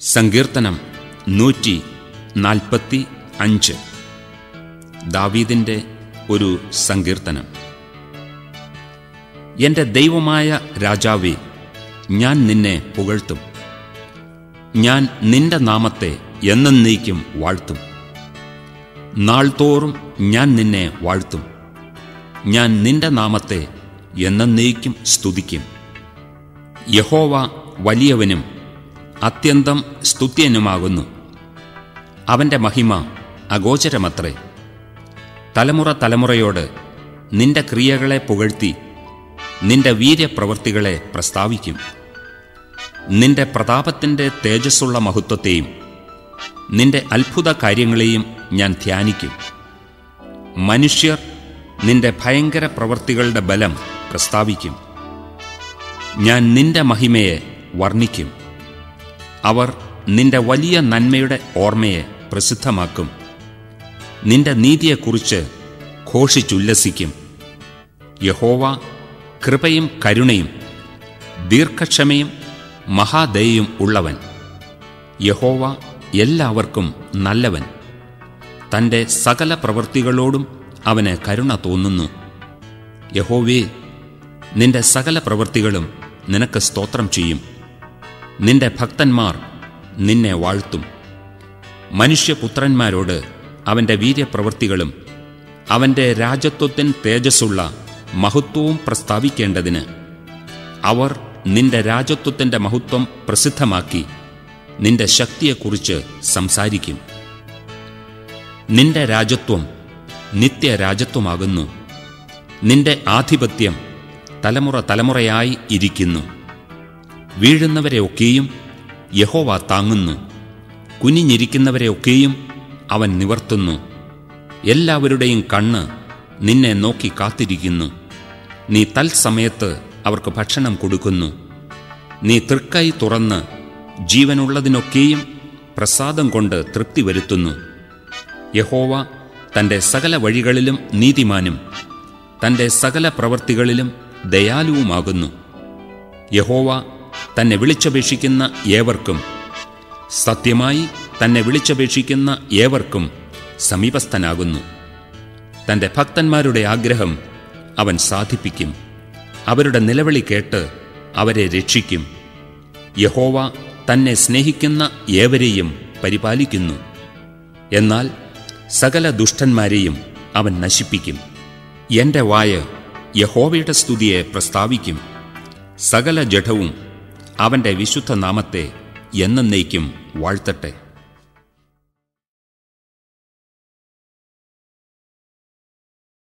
സങ്കീർത്തനം നൂറ്റി നാൽപ്പത്തി അഞ്ച് ദാവീദിൻ്റെ ഒരു സങ്കീർത്തനം എൻ്റെ ദൈവമായ രാജാവേ ഞാൻ നിന്നെ പുകഴ്ത്തും ഞാൻ നിന്റെ നാമത്തെ എന്നേക്കും വാഴ്ത്തും നാൾതോറും ഞാൻ നിന്നെ വാഴ്ത്തും ഞാൻ നിന്റെ നാമത്തെ എന്നേക്കും സ്തുതിക്കും യഹോവ വലിയവനും അത്യന്തം സ്തുത്യനുമാകുന്നു അവൻ്റെ മഹിമ അഗോചരമത്രേ തലമുറ തലമുറയോട് നിന്റെ ക്രിയകളെ പുകഴ്ത്തി നിന്റെ വീര്യപ്രവൃത്തികളെ പ്രസ്താവിക്കും നിന്റെ പ്രതാപത്തിൻ്റെ തേജസ്സുള്ള മഹത്വത്തെയും നിന്റെ അത്ഭുത കാര്യങ്ങളെയും ഞാൻ ധ്യാനിക്കും മനുഷ്യർ നിന്റെ ഭയങ്കര പ്രവൃത്തികളുടെ ബലം പ്രസ്താവിക്കും ഞാൻ നിന്റെ മഹിമയെ വർണ്ണിക്കും അവർ നിന്റെ വലിയ നന്മയുടെ ഓർമ്മയെ പ്രസിദ്ധമാക്കും നിന്റെ നീതിയെക്കുറിച്ച് ഘോഷിച്ചുല്ലസിക്കും യഹോവ കൃപയും കരുണയും ദീർഘക്ഷമയും മഹാദയയും ഉള്ളവൻ യഹോവ എല്ലാവർക്കും നല്ലവൻ തൻ്റെ സകല പ്രവൃത്തികളോടും അവന് കരുണ തോന്നുന്നു യഹോവേ നിന്റെ സകല പ്രവൃത്തികളും നിനക്ക് സ്തോത്രം ചെയ്യും നിന്റെ ഭക്തന്മാർ നിന്നെ വാഴ്ത്തും മനുഷ്യപുത്രന്മാരോട് അവൻ്റെ വീര്യപ്രവൃത്തികളും അവൻ്റെ രാജത്വത്തിൻ തേജസ്സുള്ള മഹത്വവും പ്രസ്താവിക്കേണ്ടതിന് അവർ നിന്റെ രാജത്വത്തിൻ്റെ മഹത്വം പ്രസിദ്ധമാക്കി നിന്റെ ശക്തിയെക്കുറിച്ച് സംസാരിക്കും നിന്റെ രാജത്വം നിത്യരാജത്വമാകുന്നു നിന്റെ ആധിപത്യം തലമുറ തലമുറയായി ഇരിക്കുന്നു വീഴുന്നവരെയൊക്കെയും യഹോവ താങ്ങുന്നു കുനിഞ്ഞിരിക്കുന്നവരെയൊക്കെയും അവൻ നിവർത്തുന്നു എല്ലാവരുടെയും കണ്ണ് നിന്നെ നോക്കി കാത്തിരിക്കുന്നു നീ തൽസമയത്ത് അവർക്ക് ഭക്ഷണം കൊടുക്കുന്നു നീ തൃക്കൈ തുറന്ന് ജീവനുള്ളതിനൊക്കെയും പ്രസാദം കൊണ്ട് തൃപ്തി വരുത്തുന്നു യഹോവ തൻ്റെ സകല വഴികളിലും നീതിമാനും തൻ്റെ സകല പ്രവൃത്തികളിലും ദയാലുവുമാകുന്നു യഹോവ തന്നെ വിളിച്ചപേക്ഷിക്കുന്ന ഏവർക്കും സത്യമായി തന്നെ വിളിച്ചപേക്ഷിക്കുന്ന ഏവർക്കും സമീപസ്ഥനാകുന്നു തൻ്റെ ഭക്തന്മാരുടെ ആഗ്രഹം അവൻ സാധിപ്പിക്കും അവരുടെ നിലവിളി കേട്ട് അവരെ രക്ഷിക്കും യഹോവ തന്നെ സ്നേഹിക്കുന്ന ഏവരെയും പരിപാലിക്കുന്നു എന്നാൽ സകല ദുഷ്ടന്മാരെയും അവൻ നശിപ്പിക്കും എൻ്റെ വായ യഹോവയുടെ സ്തുതിയെ പ്രസ്താവിക്കും സകല ജഡവും അവൻ്റെ വിശുദ്ധ നാമത്തെ എന്നേക്കും വാഴ്ത്തട്ടെ